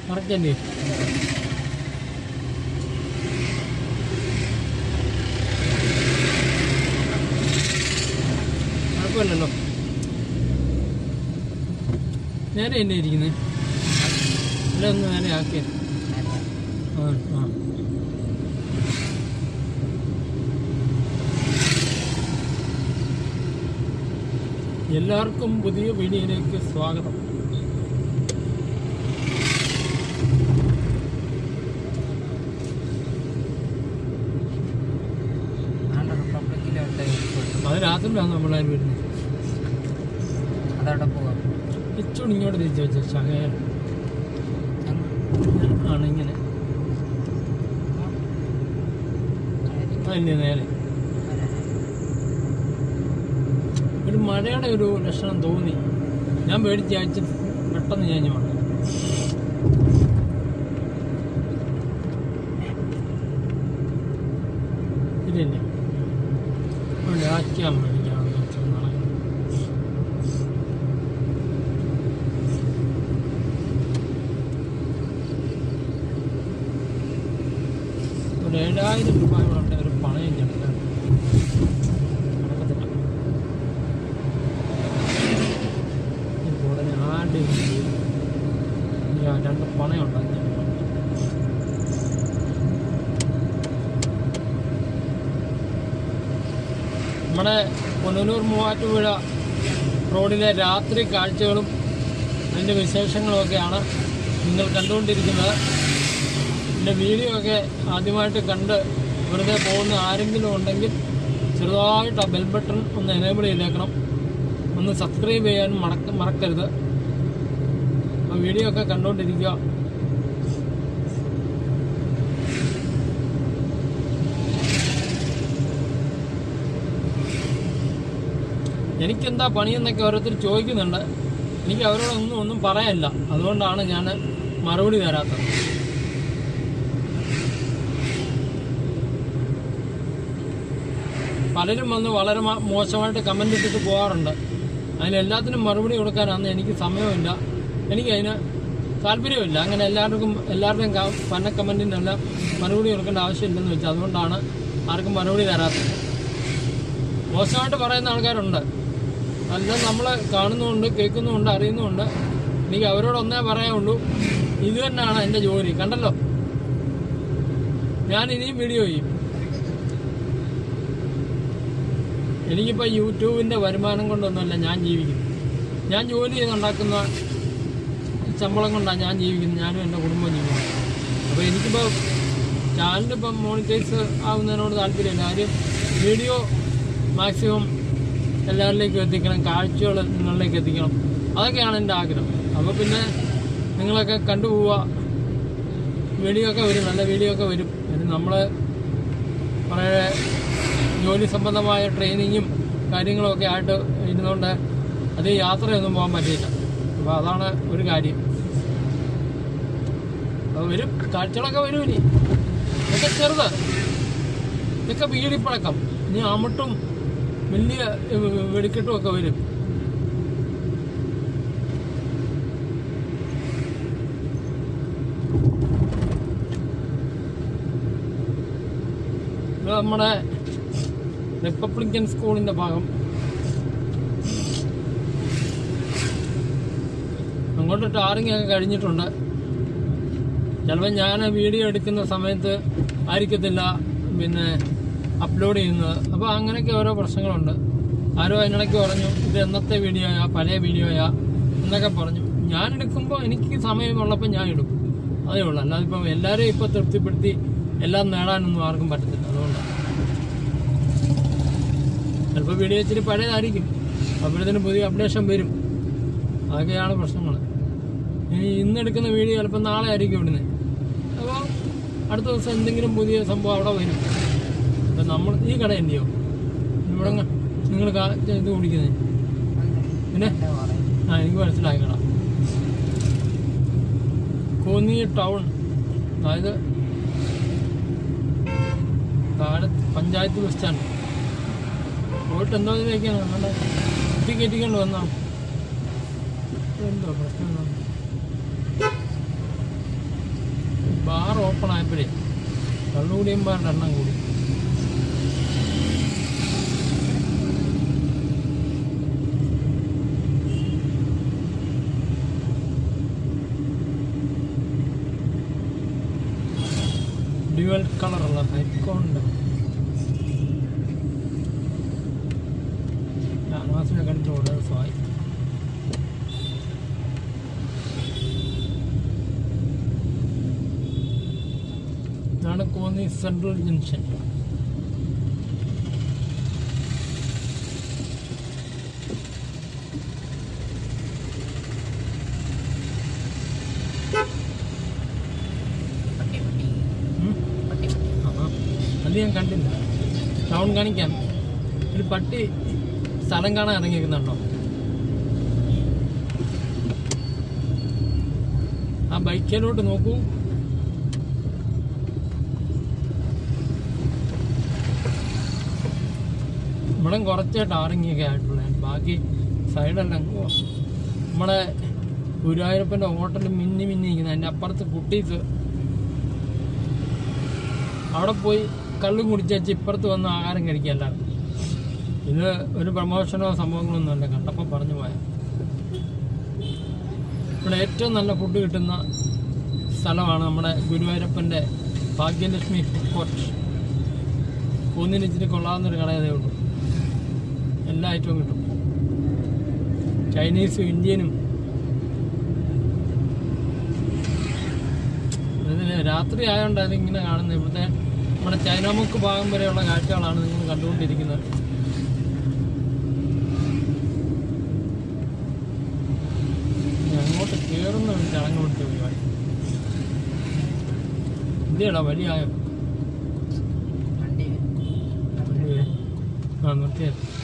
കറക്റ്റല്ലേ കുഴപ്പമില്ലല്ലോ നേരെ എന്നെ ഇരിക്കുന്നത് അല്ല ഒന്ന് നേരെ ആക്കിയ ആ ആ എല്ലാവർക്കും പുതിയ വീഡിയോയിലേക്ക് സ്വാഗതം ആണ്ട് റിപ്പബ്ലിക്കിലെ ഉണ്ട് എയർപോർട്ട് അത് രാത്രിയിലാണ് നമ്മളാരും വരുന്നത് അതവിടെ പോവാം ഇച്ചോട് ഇങ്ങോട്ട് തിരിച്ചു വെച്ച ശകയം ആണ് ഇങ്ങനെ അതിൻ്റെ നേരെ ഒരു മഴയുടെ ഒരു ലക്ഷണം തോന്നി ഞാൻ പേടിച്ച് അയച്ച് പെട്ടെന്ന് ഞാൻ ഇങ്ങ് വന്നു ഇതന്നെ അവിടെ ആക്കിയാൽ മതി ഞാൻ ഒന്ന് നാളെ ഒരു ഏഴായിരം രൂപ ഇവിടെ ഒരു പണയം ഞെട്ടാൻ നടക്കത്തില്ല ഇപ്പൊ ഉടനെ ആരുടെ രണ്ട് പണയം ഉണ്ടാക്കി നമ്മുടെ പുനലൂർ മൂവാറ്റുപുഴ റോഡിലെ രാത്രി കാഴ്ചകളും അതിൻ്റെ വിശേഷങ്ങളുമൊക്കെയാണ് നിങ്ങൾ കണ്ടുകൊണ്ടിരിക്കുന്നത് എൻ്റെ വീഡിയോ ഒക്കെ ആദ്യമായിട്ട് കണ്ട് വെറുതെ പോകുന്ന ആരെങ്കിലും ഉണ്ടെങ്കിൽ ചെറുതായിട്ട് ആ ബെൽ ബട്ടൺ ഒന്ന് എനേബിൾ ചെയ്തേക്കണം ഒന്ന് സബ്സ്ക്രൈബ് ചെയ്യാനും മറക്ക മറക്കരുത് അപ്പോൾ വീഡിയോ ഒക്കെ കണ്ടുകൊണ്ടിരിക്കുക എനിക്കെന്താ പണിയെന്നൊക്കെ ഓരോരുത്തർ ചോദിക്കുന്നുണ്ട് എനിക്ക് അവരോടൊന്നും ഒന്നും പറയാനില്ല അതുകൊണ്ടാണ് ഞാൻ മറുപടി തരാത്തത് പലരും വന്ന് വളരെ മ- മോശമായിട്ട് കമൻ്റ് ഇട്ടിട്ട് പോകാറുണ്ട് അതിനെല്ലാത്തിനും മറുപടി കൊടുക്കാനാണ് എനിക്ക് സമയമില്ല എനിക്ക് അതിന് താല്പര്യമില്ല അങ്ങനെ എല്ലാവർക്കും എല്ലാവരുടെയും ക- പന്ന കമൻറ്റിനെല്ലാം മറുപടി കൊടുക്കേണ്ട ആവശ്യമില്ലെന്ന് വെച്ചാൽ അതുകൊണ്ടാണ് ആർക്കും മറുപടി തരാത്തത് മോശമായിട്ട് പറയുന്ന ആൾക്കാരുണ്ട് എല്ലാം നമ്മൾ കാണുന്നുമുണ്ട് കേൾക്കുന്നുമുണ്ട് അറിയുന്നുമുണ്ട് എനിക്ക് അവരോടൊന്നേ പറയാനുള്ളൂ ഇത് തന്നെയാണ് എൻ്റെ ജോലി കണ്ടല്ലോ ഞാൻ ഇനിയും വീഡിയോ ചെയ്യും എനിക്കിപ്പോൾ യൂട്യൂബിൻ്റെ വരുമാനം കൊണ്ടൊന്നുമല്ല ഞാൻ ജീവിക്കുന്നത് ഞാൻ ജോലി ചെയ്തുണ്ടാക്കുന്ന ശമ്പളം കൊണ്ടാണ് ഞാൻ ജീവിക്കുന്നത് ഞാനും എൻ്റെ കുടുംബം ജീവിക്കുന്നത് അപ്പോൾ എനിക്കിപ്പോൾ ചാനലിപ്പം മോണിറ്റൈസ് ആവുന്നതിനോട് താല്പര്യമില്ല കാര്യം വീഡിയോ മാക്സിമം എല്ലാവരിലേക്കും എത്തിക്കണം കാഴ്ചകൾ നിങ്ങളിലേക്ക് എത്തിക്കണം അതൊക്കെയാണ് എൻ്റെ ആഗ്രഹം അപ്പോൾ പിന്നെ നിങ്ങളൊക്കെ കണ്ടുപോവുക വീഡിയോ ഒക്കെ വരും നല്ല വീഡിയോ ഒക്കെ വരും പിന്നെ നമ്മൾ കുറേ ജോലി സംബന്ധമായ ട്രെയിനിങ്ങും കാര്യങ്ങളും ഒക്കെ ആയിട്ട് ഇരുന്നുകൊണ്ട് അത് യാത്രയൊന്നും പോകാൻ പറ്റിയില്ല അപ്പോൾ അതാണ് ഒരു കാര്യം അപ്പോൾ വരും കാഴ്ചകളൊക്കെ വരും ഇനി ഇതൊക്കെ ചെറുത് ഇതൊക്കെ വീടിപ്പഴക്കം ഇനി അമട്ടും വലിയ ഏഹ്, വെടിക്കെട്ടും ഒക്കെ വരും ഇത് നമ്മുടെ റിപ്പബ്ലിക്കൻ സ്കൂളിന്റെ ഭാഗം അങ്ങോട്ട് ടാറിങ് ഒക്കെ കഴിഞ്ഞിട്ടുണ്ട് ചിലപ്പോൾ ഞാൻ വീഡിയോ എടുക്കുന്ന സമയത്ത് ആയിരിക്കത്തില്ല പിന്നെ അപ്ലോഡ് ചെയ്യുന്നത് അപ്പോൾ അങ്ങനെയൊക്കെ ഓരോ പ്രശ്നങ്ങളുണ്ട് ആരോ അതിനിടയ്ക്ക് പറഞ്ഞു ഇത് എന്നത്തെ വീഡിയോയാ പഴയ വീഡിയോയാ എന്നൊക്കെ പറഞ്ഞു ഞാൻ എടുക്കുമ്പോൾ എനിക്ക് സമയമുള്ളപ്പോൾ ഞാൻ ഇടും അതേ ഉള്ളൂ അല്ലാതെ ഇപ്പം എല്ലാവരെയും ഇപ്പോൾ തൃപ്തിപ്പെടുത്തി എല്ലാം നേടാനൊന്നും ആർക്കും പറ്റത്തില്ല അതുകൊണ്ടാണ് ചിലപ്പോൾ വീഡിയോ ഇച്ചിരി പഴയതായിരിക്കും അപ്പോഴത്തേനും പുതിയ അപ്ഡേഷൻ വരും അതൊക്കെയാണ് പ്രശ്നങ്ങൾ ഇനി ഇന്നെടുക്കുന്ന വീഡിയോ ചിലപ്പോൾ നാളെ ആയിരിക്കും ഇവിടുന്ന് അപ്പോൾ അടുത്ത ദിവസം എന്തെങ്കിലും പുതിയ സംഭവം അവിടെ വരും അപ്പം നമ്മൾ ഈ കട എന്റെയോ ഇവിടെ നിങ്ങൾ ഇത് കുടിക്കുന്നത് പിന്നെ ആ എനിക്ക് മനസ്സിലായി കട കോന്നി ടൗൺ അതായത് താഴെ പഞ്ചായത്ത് ബസ് സ്റ്റാൻഡ് പോയിട്ട് എന്തോ ഇതിലേക്കാണ് നമ്മുടെ കുട്ടി കയറ്റിക്കൊണ്ട് വന്നാ എന്തോ പ്രശ്നം എന്നാ? ബാർ ഓപ്പൺ ആയപ്പോഴേ കള്ളുകൂടിയന്മാരുടെ എണ്ണം കൂടി ഡ്യുവൽ കളറുള്ള ഹൈക്കോണ്ട് ഷാനവാസിനെ കണ്ടിട്ട് ഓരോ ദിവസമായി ഇതാണ് കോന്നി സെൻട്രൽ ജംഗ്ഷൻ പട്ടി പട്ടി ഉം. പട്ടി പട്ടി ആഹാ. അത് ഞാൻ കണ്ടില്ല ടൗൺ കാണിക്കാം ഒരു പട്ടി സ്ഥലം കാണാൻ ഇറങ്ങിയിരിക്കുന്നുണ്ടോ ആ ബൈക്കിലോട്ട് നോക്കൂ ഇവിടെ കുറച്ചേ ടാറിങ്ങൊക്കെ ആയിട്ടുള്ള ബാക്കി സൈഡെല്ലാം നമ്മുടെ ഗുരുവായൂരപ്പൻ്റെ ഹോട്ടൽ മിന്നി മിന്നി നിൽക്കുന്നത് അതിൻ്റെ അപ്പുറത്ത് കുട്ടീസ് അവിടെ പോയി കള്ളും കുടിച്ചേച്ച് ഇപ്പുറത്ത് വന്ന് ആഹാരം കഴിക്കല്ല ഇത് ഒരു പ്രമോഷനോ സംഭവങ്ങളൊന്നും അല്ല കണ്ടപ്പോൾ പറഞ്ഞു പോയ ഇവിടെ ഏറ്റവും നല്ല ഫുഡ് കിട്ടുന്ന സ്ഥലമാണ് നമ്മുടെ ഗുരുവായൂരപ്പൻ്റെ ഭാഗ്യലക്ഷ്മി ഫുഡ് കോർട്ട് ഒന്നിന് ഇച്ചിരി കൊള്ളാവുന്നൊരു കടയതേ ഉള്ളൂ എല്ലാ ഐറ്റവും കിട്ടും ചൈനീസും ഇന്ത്യനും ഇതിന് രാത്രി ആയതുകൊണ്ട് അതിങ്ങനെ കാണുന്നത് ഇവിടുത്തെ നമ്മുടെ ചൈനാമുക്ക് ഭാഗം വരെയുള്ള കാഴ്ചകളാണ് നിങ്ങൾ കണ്ടുകൊണ്ടിരിക്കുന്നത് ഇനി അങ്ങോട്ട് കയറുന്ന ഒരു ചടങ്ങ് പിടിച്ച പരിപാടി ഇന്ത്യയുടെ വലിയ വണ്ടി ആ നിർത്തിയത്